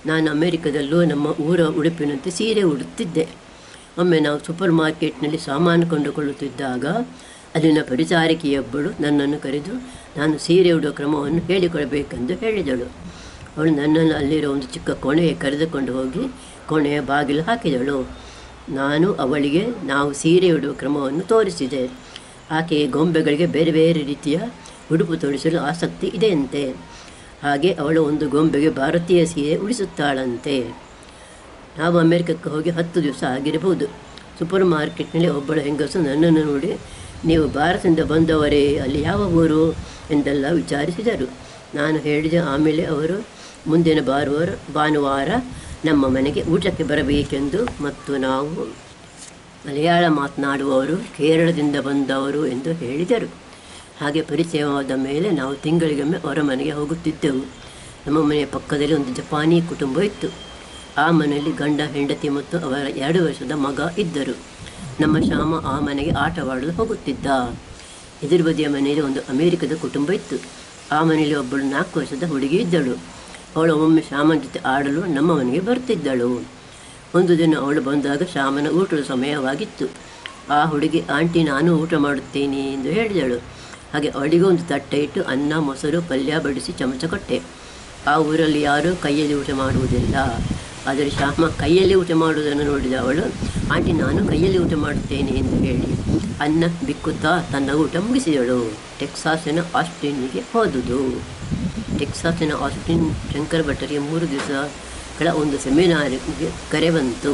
ನಾನು ಅಮೇರಿಕದಲ್ಲೂ ನಮ್ಮ ಊರ ಉಡುಪಿನಂತೆ ಸೀರೆ ಉಡುತ್ತಿದ್ದೆ ಒಮ್ಮೆ ನಾವು ಸೂಪರ್ ಮಾರ್ಕೆಟ್ನಲ್ಲಿ ಸಾಮಾನು ಕೊಂಡುಕೊಳ್ಳುತ್ತಿದ್ದಾಗ ಅಲ್ಲಿನ ಪರಿಚಾರಕಿಯೊಬ್ಬಳು ನನ್ನನ್ನು ಕರೆದು ನಾನು ಸೀರೆ ಉಡುವ ಕ್ರಮವನ್ನು ಹೇಳಿಕೊಡಬೇಕೆಂದು ಹೇಳಿದಳು ಅವಳು ನನ್ನನ್ನು ಅಲ್ಲಿರೋ ಒಂದು ಚಿಕ್ಕ ಕೋಣೆಗೆ ಕರೆದುಕೊಂಡು ಹೋಗಿ ಕೋಣೆಯ ಬಾಗಿಲು ಹಾಕಿದಳು ನಾನು ಅವಳಿಗೆ ನಾವು ಸೀರೆ ಉಡುವ ಕ್ರಮವನ್ನು ತೋರಿಸಿದೆ ಆಕೆಯ ಗೊಂಬೆಗಳಿಗೆ ಬೇರೆ ಬೇರೆ ರೀತಿಯ ಉಡುಪು ತೊಡಿಸಲು ಆಸಕ್ತಿ ಇದೆಯಂತೆ ಹಾಗೆ ಅವಳು ಒಂದು ಗೊಂಬೆಗೆ ಭಾರತೀಯ ಸೀರೆ ಉಡಿಸುತ್ತಾಳಂತೆ ನಾವು ಅಮೆರಿಕಕ್ಕೆ ಹೋಗಿ ಹತ್ತು ದಿವಸ ಆಗಿರಬಹುದು ಸೂಪರ್ ಮಾರ್ಕೆಟ್ನಲ್ಲಿ ಒಬ್ಬಳು ಹೆಂಗಸು ನನ್ನನ್ನು ನೋಡಿ ನೀವು ಭಾರತದಿಂದ ಬಂದವರೇ ಅಲ್ಲಿ ಯಾವ ಊರು ಎಂದೆಲ್ಲ ವಿಚಾರಿಸಿದರು ನಾನು ಹೇಳಿದೆ ಆಮೇಲೆ ಅವರು ಮುಂದಿನ ಭಾನುವಾರ ಭಾನುವಾರ ನಮ್ಮ ಮನೆಗೆ ಊಟಕ್ಕೆ ಬರಬೇಕೆಂದು ಮತ್ತು ನಾವು ಮಲಯಾಳ ಮಾತನಾಡುವವರು ಕೇರಳದಿಂದ ಬಂದವರು ಎಂದು ಹೇಳಿದರು ಹಾಗೆ ಪರಿಚಯವಾದ ಮೇಲೆ ನಾವು ತಿಂಗಳಿಗೊಮ್ಮೆ ಅವರ ಮನೆಗೆ ಹೋಗುತ್ತಿದ್ದೆವು ನಮ್ಮ ಮನೆಯ ಪಕ್ಕದಲ್ಲಿ ಒಂದು ಜಪಾನಿ ಕುಟುಂಬ ಇತ್ತು ಆ ಮನೆಯಲ್ಲಿ ಗಂಡ ಹೆಂಡತಿ ಮತ್ತು ಅವರ ಎರಡು ವರ್ಷದ ಮಗ ಇದ್ದರು ನಮ್ಮ ಶ್ಯಾಮ ಆ ಮನೆಗೆ ಆಟವಾಡಲು ಹೋಗುತ್ತಿದ್ದ ಎದುರು ಬದಿಯ ಮನೆಯಲ್ಲಿ ಒಂದು ಅಮೇರಿಕದ ಕುಟುಂಬ ಇತ್ತು ಆ ಮನೆಯಲ್ಲಿ ಒಬ್ಬಳು ನಾಲ್ಕು ವರ್ಷದ ಹುಡುಗಿ ಇದ್ದಳು ಅವಳು ಒಮ್ಮೊಮ್ಮೆ ಶ್ಯಾಮನ ಜೊತೆ ಆಡಲು ನಮ್ಮ ಮನೆಗೆ ಬರ್ತಿದ್ದಳು ಒಂದು ದಿನ ಅವಳು ಬಂದಾಗ ಶ್ಯಾಮನ ಊಟದ ಸಮಯವಾಗಿತ್ತು ಆ ಹುಡುಗಿ ಆಂಟಿ ನಾನು ಊಟ ಮಾಡುತ್ತೇನೆ ಎಂದು ಹೇಳಿದಳು ಹಾಗೆ ಅವಳಿಗೂ ಒಂದು ತಟ್ಟೆ ಇಟ್ಟು ಅನ್ನ ಮೊಸರು ಪಲ್ಯ ಬಡಿಸಿ ಚಮಚ ಕೊಟ್ಟೆ ಆ ಊರಲ್ಲಿ ಯಾರೂ ಕೈಯಲ್ಲಿ ಊಟ ಮಾಡುವುದಿಲ್ಲ ಆದರೆ ಶ್ಯಾಮ ಕೈಯಲ್ಲಿ ಊಟ ಮಾಡುವುದನ್ನು ನೋಡಿದ ಅವಳು ಆಂಟಿ ನಾನು ಕೈಯಲ್ಲಿ ಊಟ ಮಾಡುತ್ತೇನೆ ಎಂದು ಹೇಳಿ ಅನ್ನ ಬಿಕ್ಕುತ್ತಾ ತನ್ನ ಊಟ ಮುಗಿಸಿದಳು ಟೆಕ್ಸಾಸಿನ ಆಸ್ಟಿನ್ಗೆ ಹೋದುದು ಟೆಕ್ಸಾಸಿನ ಆಸ್ಟಿನ್ ಶಂಕರ ಭಟ್ಟರಿಗೆ ಮೂರು ದಿವಸಗಳ ಒಂದು ಸೆಮಿನಾರಿಗೆ ಕರೆ ಬಂತು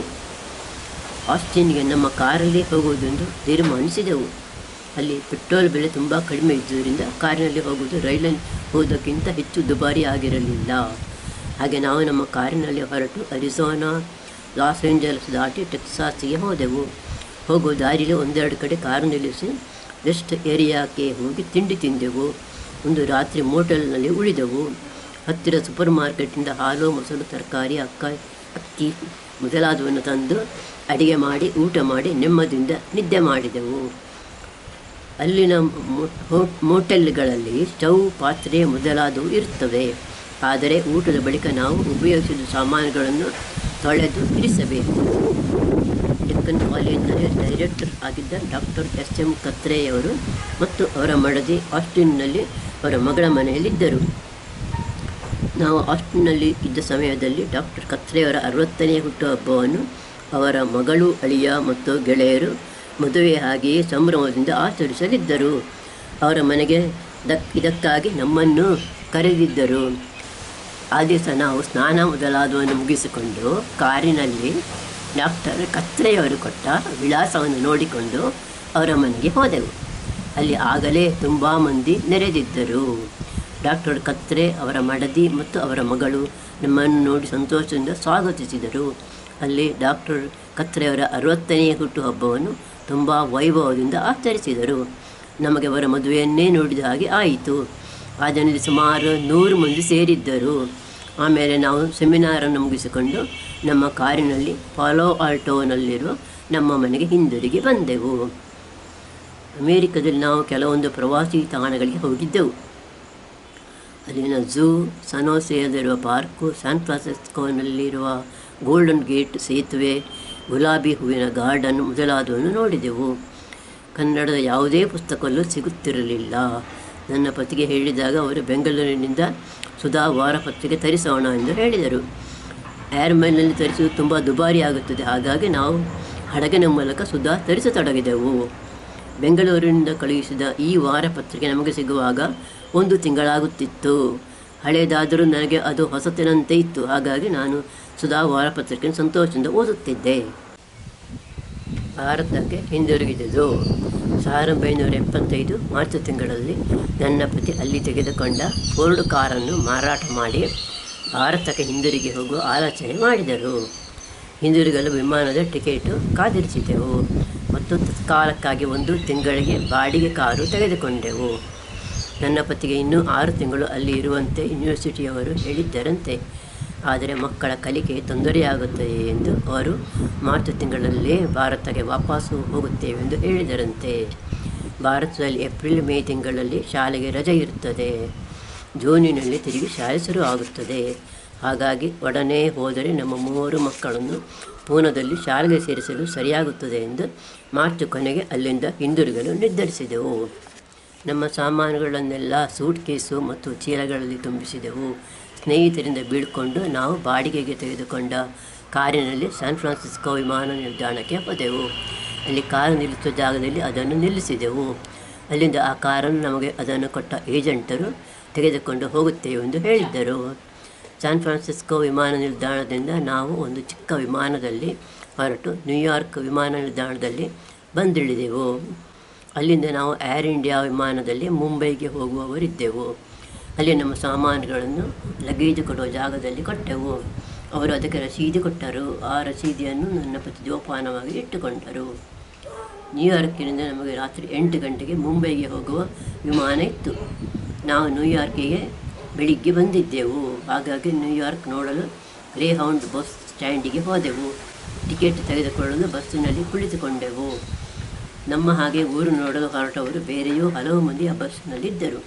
ಆಸ್ಟಿನ್ಗೆ ನಮ್ಮ ಕಾರಲ್ಲಿ ಹೋಗುವುದೆಂದು ತೀರ್ಮಾನಿಸಿದೆವು ಅಲ್ಲಿ ಪೆಟ್ರೋಲ್ ಬೆಲೆ ತುಂಬ ಕಡಿಮೆ ಇದ್ದುದರಿಂದ ಕಾರಿನಲ್ಲಿ ಹೋಗುವುದು ರೈಲಲ್ಲಿ ಹೋಗೋದಕ್ಕಿಂತ ಹೆಚ್ಚು ದುಬಾರಿ ಆಗಿರಲಿಲ್ಲ ಹಾಗೆ ನಾವು ನಮ್ಮ ಕಾರಿನಲ್ಲಿ ಹೊರಟು ಅರಿಜೋನಾ ಲಾಸ್ ಏಂಜಲ್ಸ್ ದಾಟಿ ಟೆಕ್ಸಾಸಿಗೆ ಹೋದೆವು ಹೋಗುವ ದಾರಿಯಲ್ಲಿ ಒಂದೆರಡು ಕಡೆ ಕಾರು ನಿಲ್ಲಿಸಿ ರೆಸ್ಟ್ ಏರಿಯಾಕ್ಕೆ ಹೋಗಿ ತಿಂಡಿ ತಿಂದೆವು ಒಂದು ರಾತ್ರಿ ಮೋಟೆಲ್ನಲ್ಲಿ ಉಳಿದೆವು ಹತ್ತಿರ ಸೂಪರ್ ಮಾರ್ಕೆಟಿಂದ ಹಾಲು ಮೊಸರು ತರಕಾರಿ ಅಕ್ಕ ಅಕ್ಕಿ ಮೊದಲಾದವನ್ನು ತಂದು ಅಡಿಗೆ ಮಾಡಿ ಊಟ ಮಾಡಿ ನೆಮ್ಮದಿಯಿಂದ ನಿದ್ದೆ ಮಾಡಿದೆವು ಅಲ್ಲಿನ ಮೊ- ಹೋ- ಮೋಟೆಲ್ಗಳಲ್ಲಿ ಸ್ಟವ್ ಪಾತ್ರೆ ಮೊದಲಾದವು ಇರುತ್ತವೆ ಆದರೆ ಊಟದ ಬಳಿಕ ನಾವು ಉಪಯೋಗಿಸಿದ ಸಾಮಾನುಗಳನ್ನು ತೊಳೆದು ಇರಿಸಬೇಕು ಡೆಕ್ಕನ್ ಕಾಲೇಜಿನಲ್ಲಿ ಡೈರೆಕ್ಟರ್ ಆಗಿದ್ದ ಡಾಕ್ಟರ್ ಎಸ್ ಎಂ ಕತ್ರೆಯವರು ಮತ್ತು ಅವರ ಮಡದಿ ಆಸ್ಟಿನ್ನಲ್ಲಿ ಅವರ ಮಗಳ ಮನೆಯಲ್ಲಿದ್ದರು ನಾವು ಆಸ್ಟಿನ್ನಲ್ಲಿ ಇದ್ದ ಸಮಯದಲ್ಲಿ ಡಾಕ್ಟರ್ ಕತ್ರೆಯವರ ಅರವತ್ತನೆಯ ಹುಟ್ಟುಹಬ್ಬವನ್ನು ಅವರ ಮಗಳು ಅಳಿಯ ಮತ್ತು ಗೆಳೆಯರು ಮದುವೆ ಹಾಗೆಯೇ ಸಂಭ್ರಮದಿಂದ ಆಚರಿಸಲಿದ್ದರು ಅವರ ಮನೆಗೆ ದಕ್ ಇದಕ್ಕಾಗಿ ನಮ್ಮನ್ನು ಕರೆದಿದ್ದರು ಆ ದಿವಸ ನಾವು ಸ್ನಾನ ಮೊದಲಾದವನ್ನು ಮುಗಿಸಿಕೊಂಡು ಕಾರಿನಲ್ಲಿ ಡಾಕ್ಟರ್ ಕತ್ರೆಯವರು ಕೊಟ್ಟ ವಿಳಾಸವನ್ನು ನೋಡಿಕೊಂಡು ಅವರ ಮನೆಗೆ ಹೋದೆವು ಅಲ್ಲಿ ಆಗಲೇ ತುಂಬ ಮಂದಿ ನೆರೆದಿದ್ದರು ಡಾಕ್ಟರ್ ಕತ್ರೆ ಅವರ ಮಡದಿ ಮತ್ತು ಅವರ ಮಗಳು ನಮ್ಮನ್ನು ನೋಡಿ ಸಂತೋಷದಿಂದ ಸ್ವಾಗತಿಸಿದರು ಅಲ್ಲಿ ಡಾಕ್ಟರ್ ಕತ್ರೆಯವರ ಅರವತ್ತನೆಯ ಹುಟ್ಟುಹಬ್ಬವನ್ನು ತುಂಬ ವೈಭವದಿಂದ ಆಚರಿಸಿದರು ನಮಗೆ ಅವರ ಮದುವೆಯನ್ನೇ ನೋಡಿದ ಹಾಗೆ ಆಯಿತು ಆ ಜನರಲ್ಲಿ ಸುಮಾರು ನೂರು ಮಂದಿ ಸೇರಿದ್ದರು ಆಮೇಲೆ ನಾವು ಸೆಮಿನಾರನ್ನು ಮುಗಿಸಿಕೊಂಡು ನಮ್ಮ ಕಾರಿನಲ್ಲಿ ಪಾಲೋ ಆಲ್ಟೋನಲ್ಲಿರುವ ನಮ್ಮ ಮನೆಗೆ ಹಿಂದಿರುಗಿ ಬಂದೆವು ಅಮೇರಿಕದಲ್ಲಿ ನಾವು ಕೆಲವೊಂದು ಪ್ರವಾಸಿ ತಾಣಗಳಿಗೆ ಹೋಗಿದ್ದೆವು ಅಲ್ಲಿನ ಝೂ ಸನೋಸೆಯಲ್ಲಿರುವ ಪಾರ್ಕು ಸ್ಯಾನ್ ಫ್ರಾನ್ಸಿಸ್ಕೋನಲ್ಲಿರುವ ಗೋಲ್ಡನ್ ಗೇಟ್ ಸೇತುವೆ ಗುಲಾಬಿ ಹೂವಿನ ಗಾರ್ಡನ್ ಮೊದಲಾದವನ್ನು ನೋಡಿದೆವು ಕನ್ನಡದ ಯಾವುದೇ ಪುಸ್ತಕವಲ್ಲೂ ಸಿಗುತ್ತಿರಲಿಲ್ಲ ನನ್ನ ಪತಿಗೆ ಹೇಳಿದಾಗ ಅವರು ಬೆಂಗಳೂರಿನಿಂದ ಸುಧಾ ವಾರಪತ್ರಿಕೆ ತರಿಸೋಣ ಎಂದು ಹೇಳಿದರು ಏರ್ಮೈನಲ್ಲಿ ತರಿಸುವುದು ತುಂಬ ದುಬಾರಿ ಆಗುತ್ತದೆ ಹಾಗಾಗಿ ನಾವು ಹಡಗಿನ ಮೂಲಕ ಸುಧಾ ತರಿಸತೊಡಗಿದೆವು ಬೆಂಗಳೂರಿನಿಂದ ಕಳುಹಿಸಿದ ಈ ವಾರಪತ್ರಿಕೆ ನಮಗೆ ಸಿಗುವಾಗ ಒಂದು ತಿಂಗಳಾಗುತ್ತಿತ್ತು ಹಳೆಯದಾದರೂ ನನಗೆ ಅದು ಹೊಸತಿನಂತೆ ಇತ್ತು ಹಾಗಾಗಿ ನಾನು ಸುಧಾ ವಾರಪತ್ರಿಕೆಯನ್ನು ಸಂತೋಷದಿಂದ ಓದುತ್ತಿದ್ದೆ ಭಾರತಕ್ಕೆ ಹಿಂದಿರುಗಿದುದು ಸಾವಿರದ ಒಂಬೈನೂರ ಎಪ್ಪತ್ತೈದು ಮಾರ್ಚ್ ತಿಂಗಳಲ್ಲಿ ನನ್ನ ಪತಿ ಅಲ್ಲಿ ತೆಗೆದುಕೊಂಡ ಫೋರ್ಡ್ ಕಾರನ್ನು ಮಾರಾಟ ಮಾಡಿ ಭಾರತಕ್ಕೆ ಹಿಂದಿರುಗಿ ಹೋಗುವ ಆಲೋಚನೆ ಮಾಡಿದರು ಹಿಂದಿರುಗಲು ವಿಮಾನದ ಟಿಕೆಟು ಕಾದಿರಿಸಿದೆವು ಮತ್ತು ತತ್ಕಾಲಕ್ಕಾಗಿ ಒಂದು ತಿಂಗಳಿಗೆ ಬಾಡಿಗೆ ಕಾರು ತೆಗೆದುಕೊಂಡೆವು ನನ್ನ ಪತಿಗೆ ಇನ್ನೂ ಆರು ತಿಂಗಳು ಅಲ್ಲಿ ಇರುವಂತೆ ಯೂನಿವರ್ಸಿಟಿಯವರು ಹೇಳಿದ್ದರಂತೆ ಆದರೆ ಮಕ್ಕಳ ಕಲಿಕೆ ತೊಂದರೆಯಾಗುತ್ತದೆ ಎಂದು ಅವರು ಮಾರ್ಚ್ ತಿಂಗಳಲ್ಲೇ ಭಾರತಕ್ಕೆ ವಾಪಸ್ಸು ಹೋಗುತ್ತೇವೆ ಎಂದು ಹೇಳಿದರಂತೆ ಭಾರತದಲ್ಲಿ ಏಪ್ರಿಲ್ ಮೇ ತಿಂಗಳಲ್ಲಿ ಶಾಲೆಗೆ ರಜೆ ಇರುತ್ತದೆ ಜೂನಿನಲ್ಲಿ ತಿರುಗಿ ಶಾಲೆ ಶುರು ಆಗುತ್ತದೆ ಹಾಗಾಗಿ ಒಡನೆ ಹೋದರೆ ನಮ್ಮ ಮೂವರು ಮಕ್ಕಳನ್ನು ಪೂನಾದಲ್ಲಿ ಶಾಲೆಗೆ ಸೇರಿಸಲು ಸರಿಯಾಗುತ್ತದೆ ಎಂದು ಮಾರ್ಚ್ ಕೊನೆಗೆ ಅಲ್ಲಿಂದ ಹಿಂದಿರುಗಲು ನಿರ್ಧರಿಸಿದೆವು ನಮ್ಮ ಸಾಮಾನುಗಳನ್ನೆಲ್ಲ ಸೂಟ್ ಕೇಸು ಮತ್ತು ಚೀಲಗಳಲ್ಲಿ ತುಂಬಿಸಿದೆವು ಸ್ನೇಹಿತರಿಂದ ಬೀಳ್ಕೊಂಡು ನಾವು ಬಾಡಿಗೆಗೆ ತೆಗೆದುಕೊಂಡ ಕಾರಿನಲ್ಲಿ ಸ್ಯಾನ್ ಫ್ರಾನ್ಸಿಸ್ಕೋ ವಿಮಾನ ನಿಲ್ದಾಣಕ್ಕೆ ಹೋದೆವು ಅಲ್ಲಿ ಕಾರು ನಿಲ್ಲಿಸುವ ಜಾಗದಲ್ಲಿ ಅದನ್ನು ನಿಲ್ಲಿಸಿದೆವು ಅಲ್ಲಿಂದ ಆ ಕಾರನ್ನು ನಮಗೆ ಅದನ್ನು ಕೊಟ್ಟ ಏಜೆಂಟರು ತೆಗೆದುಕೊಂಡು ಹೋಗುತ್ತೇವೆ ಎಂದು ಹೇಳಿದ್ದರು ಸ್ಯಾನ್ ಫ್ರಾನ್ಸಿಸ್ಕೋ ವಿಮಾನ ನಿಲ್ದಾಣದಿಂದ ನಾವು ಒಂದು ಚಿಕ್ಕ ವಿಮಾನದಲ್ಲಿ ಹೊರಟು ನ್ಯೂಯಾರ್ಕ್ ವಿಮಾನ ನಿಲ್ದಾಣದಲ್ಲಿ ಬಂದಿಳಿದೆವು ಅಲ್ಲಿಂದ ನಾವು ಏರ್ ಇಂಡಿಯಾ ವಿಮಾನದಲ್ಲಿ ಮುಂಬೈಗೆ ಹೋಗುವವರಿದ್ದೆವು ಅಲ್ಲಿ ನಮ್ಮ ಸಾಮಾನುಗಳನ್ನು ಲಗೇಜು ಕೊಡುವ ಜಾಗದಲ್ಲಿ ಕೊಟ್ಟೆವು ಅವರು ಅದಕ್ಕೆ ರಸೀದಿ ಕೊಟ್ಟರು ಆ ರಸೀದಿಯನ್ನು ನನ್ನ ಪತಿ ಜೋಪಾನವಾಗಿ ಇಟ್ಟುಕೊಂಡರು ನ್ಯೂಯಾರ್ಕಿನಿಂದ ನಮಗೆ ರಾತ್ರಿ ಎಂಟು ಗಂಟೆಗೆ ಮುಂಬೈಗೆ ಹೋಗುವ ವಿಮಾನ ಇತ್ತು ನಾವು ನ್ಯೂಯಾರ್ಕಿಗೆ ಬೆಳಿಗ್ಗೆ ಬಂದಿದ್ದೆವು ಹಾಗಾಗಿ ನ್ಯೂಯಾರ್ಕ್ ನೋಡಲು ಗ್ರೇ ಹೌಂಡ್ ಬಸ್ ಸ್ಟ್ಯಾಂಡಿಗೆ ಹೋದೆವು ಟಿಕೆಟ್ ತೆಗೆದುಕೊಳ್ಳಲು ಬಸ್ಸಿನಲ್ಲಿ ಕುಳಿತುಕೊಂಡೆವು ನಮ್ಮ ಹಾಗೆ ಊರು ನೋಡಲು ಹೊರಟವರು ಬೇರೆಯೂ ಹಲವು ಮಂದಿ ಆ ಬಸ್ಸಿನಲ್ಲಿದ್ದರು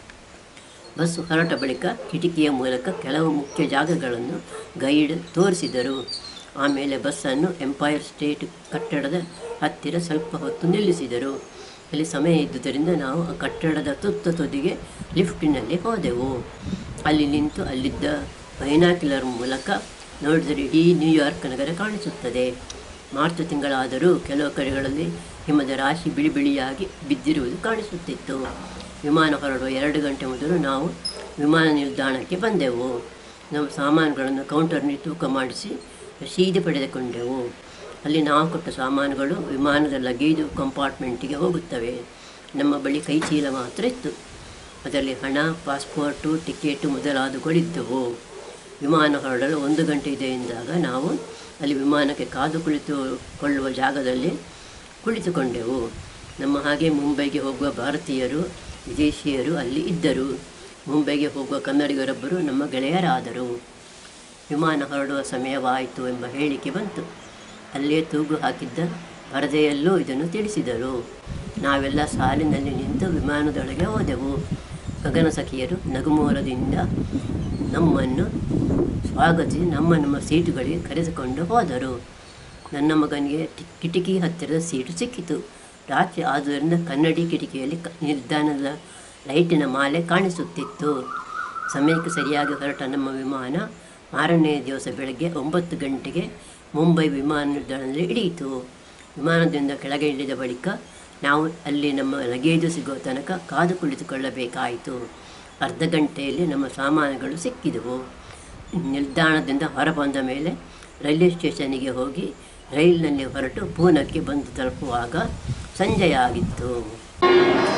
ಬಸ್ ಹೊರಟ ಬಳಿಕ ಕಿಟಕಿಯ ಮೂಲಕ ಕೆಲವು ಮುಖ್ಯ ಜಾಗಗಳನ್ನು ಗೈಡ್ ತೋರಿಸಿದರು ಆಮೇಲೆ ಬಸ್ಸನ್ನು ಎಂಪೈರ್ ಸ್ಟೇಟ್ ಕಟ್ಟಡದ ಹತ್ತಿರ ಸ್ವಲ್ಪ ಹೊತ್ತು ನಿಲ್ಲಿಸಿದರು ಅಲ್ಲಿ ಸಮಯ ಇದ್ದುದರಿಂದ ನಾವು ಆ ಕಟ್ಟಡದ ತುತ್ತ ತುದಿಗೆ ಲಿಫ್ಟಿನಲ್ಲಿ ಹೋದೆವು ಅಲ್ಲಿ ನಿಂತು ಅಲ್ಲಿದ್ದ ಬೈನಾಕ್ಯುಲರ್ ಮೂಲಕ ನೋಡಿದರೆ ಇಡೀ ನ್ಯೂಯಾರ್ಕ್ ನಗರ ಕಾಣಿಸುತ್ತದೆ ಮಾರ್ಚ್ ತಿಂಗಳಾದರೂ ಕೆಲವು ಕಡೆಗಳಲ್ಲಿ ಹಿಮದ ರಾಶಿ ಬಿಳಿ ಬಿಳಿಯಾಗಿ ಬಿದ್ದಿರುವುದು ಕಾಣಿಸುತ್ತಿತ್ತು ವಿಮಾನ ಹೊರಡುವ ಎರಡು ಗಂಟೆ ಮೊದಲು ನಾವು ವಿಮಾನ ನಿಲ್ದಾಣಕ್ಕೆ ಬಂದೆವು ನಮ್ಮ ಸಾಮಾನುಗಳನ್ನು ಕೌಂಟರ್ನಲ್ಲಿ ತೂಕ ಮಾಡಿಸಿ ರಸೀದಿ ಪಡೆದುಕೊಂಡೆವು ಅಲ್ಲಿ ನಾವು ಕೊಟ್ಟ ಸಾಮಾನುಗಳು ವಿಮಾನದ ಲಗೇಜು ಕಂಪಾರ್ಟ್ಮೆಂಟಿಗೆ ಹೋಗುತ್ತವೆ ನಮ್ಮ ಬಳಿ ಕೈ ಚೀಲ ಮಾತ್ರ ಇತ್ತು ಅದರಲ್ಲಿ ಹಣ ಪಾಸ್ಪೋರ್ಟು ಟಿಕೆಟು ಮೊದಲಾದವುಗಳಿದ್ದವು ವಿಮಾನ ಹೊರಡಲು ಒಂದು ಗಂಟೆ ಇದೆ ಎಂದಾಗ ನಾವು ಅಲ್ಲಿ ವಿಮಾನಕ್ಕೆ ಕಾದು ಕುಳಿತುಕೊಳ್ಳುವ ಜಾಗದಲ್ಲಿ ಕುಳಿತುಕೊಂಡೆವು ನಮ್ಮ ಹಾಗೆ ಮುಂಬೈಗೆ ಹೋಗುವ ಭಾರತೀಯರು ವಿದೇಶಿಯರು ಅಲ್ಲಿ ಇದ್ದರು ಮುಂಬೈಗೆ ಹೋಗುವ ಕನ್ನಡಿಗರೊಬ್ಬರು ನಮ್ಮ ಗೆಳೆಯರಾದರು ವಿಮಾನ ಹೊರಡುವ ಸಮಯವಾಯಿತು ಎಂಬ ಹೇಳಿಕೆ ಬಂತು ಅಲ್ಲೇ ತೂಗು ಹಾಕಿದ್ದ ಪರದೆಯಲ್ಲೂ ಇದನ್ನು ತಿಳಿಸಿದರು ನಾವೆಲ್ಲ ಸಾಲಿನಲ್ಲಿ ನಿಂತು ವಿಮಾನದೊಳಗೆ ಹೋದೆವು ಗಗನ ಸಖಿಯರು ನಗುಮೂಲದಿಂದ ನಮ್ಮನ್ನು ಸ್ವಾಗತಿಸಿ ನಮ್ಮ ನಮ್ಮ ಸೀಟುಗಳಿಗೆ ಕರೆದುಕೊಂಡು ಹೋದರು ನನ್ನ ಮಗನಿಗೆ ಟಿ- ಕಿಟಕಿ ಹತ್ತಿರದ ಸೀಟು ಸಿಕ್ಕಿತು ರಾತ್ರಿ ಆದುದರಿಂದ ಕನ್ನಡಿ ಕಿಟಕಿಯಲ್ಲಿ ಕ ನಿಲ್ದಾಣದ ಲೈಟಿನ ಮಾಲೆ ಕಾಣಿಸುತ್ತಿತ್ತು ಸಮಯಕ್ಕೆ ಸರಿಯಾಗಿ ಹೊರಟ ನಮ್ಮ ವಿಮಾನ ಮಾರನೇ ದಿವಸ ಬೆಳಗ್ಗೆ ಒಂಬತ್ತು ಗಂಟೆಗೆ ಮುಂಬೈ ವಿಮಾನ ನಿಲ್ದಾಣದಲ್ಲಿ ಇಳಿಯಿತು ವಿಮಾನದಿಂದ ಕೆಳಗೆ ಇಳಿದ ಬಳಿಕ ನಾವು ಅಲ್ಲಿ ನಮ್ಮ ಲಗೇಜು ಸಿಗುವ ತನಕ ಕಾದು ಕುಳಿತುಕೊಳ್ಳಬೇಕಾಯಿತು ಅರ್ಧ ಗಂಟೆಯಲ್ಲಿ ನಮ್ಮ ಸಾಮಾನುಗಳು ಸಿಕ್ಕಿದವು ನಿಲ್ದಾಣದಿಂದ ಹೊರಬಂದ ಮೇಲೆ ರೈಲ್ವೆ ಸ್ಟೇಷನ್ನಿಗೆ ಹೋಗಿ ರೈಲಿನಲ್ಲಿ ಹೊರಟು ಪೂನಕ್ಕೆ ಬಂದು ತಲುಪುವಾಗ ಸಂಜೆಯಾಗಿತ್ತು